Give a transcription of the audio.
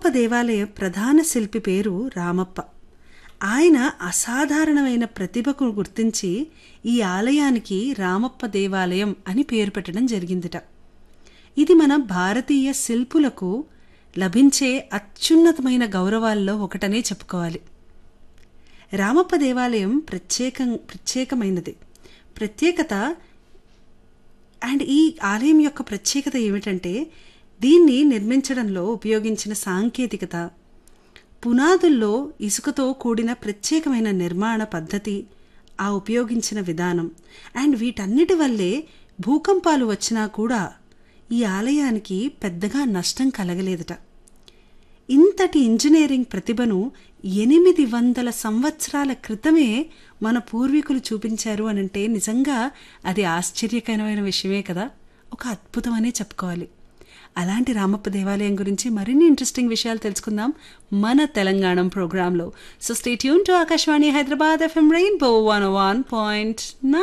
దేవాలయ ప్రధాన శిల్పి పేరు రామప్ప ఆయన అసాధారణమైన ప్రతిభకు గుర్తించి ఈ ఆలయానికి రామప్ప దేవాలయం అని పేరు పెట్టడం జరిగిందిట ఇది మన భారతీయ శిల్పులకు లభించే అత్యున్నతమైన గౌరవాల్లో ఒకటనే చెప్పుకోవాలి రామప్ప దేవాలయం ప్రత్యేకం ప్రత్యేకమైనది ప్రత్యేకత అండ్ ఈ ఆలయం యొక్క ప్రత్యేకత ఏమిటంటే దీన్ని నిర్మించడంలో ఉపయోగించిన సాంకేతికత పునాదుల్లో ఇసుకతో కూడిన ప్రత్యేకమైన నిర్మాణ పద్ధతి ఆ ఉపయోగించిన విధానం అండ్ వీటన్నిటి వల్లే భూకంపాలు వచ్చినా కూడా ఈ ఆలయానికి పెద్దగా నష్టం కలగలేదట ఇంతటి ఇంజనీరింగ్ ప్రతిభను ఎనిమిది వందల సంవత్సరాల క్రితమే మన పూర్వీకులు చూపించారు అనంటే నిజంగా అది ఆశ్చర్యకరమైన విషయమే కదా ఒక అద్భుతమనే చెప్పుకోవాలి అలాంటి రామప్ప దేవాలయం గురించి మరిన్ని ఇంట్రెస్టింగ్ విషయాలు తెలుసుకుందాం మన తెలంగాణ ప్రోగ్రాంలో so stay tune to Akashvani Hyderabad FM rainbow one one point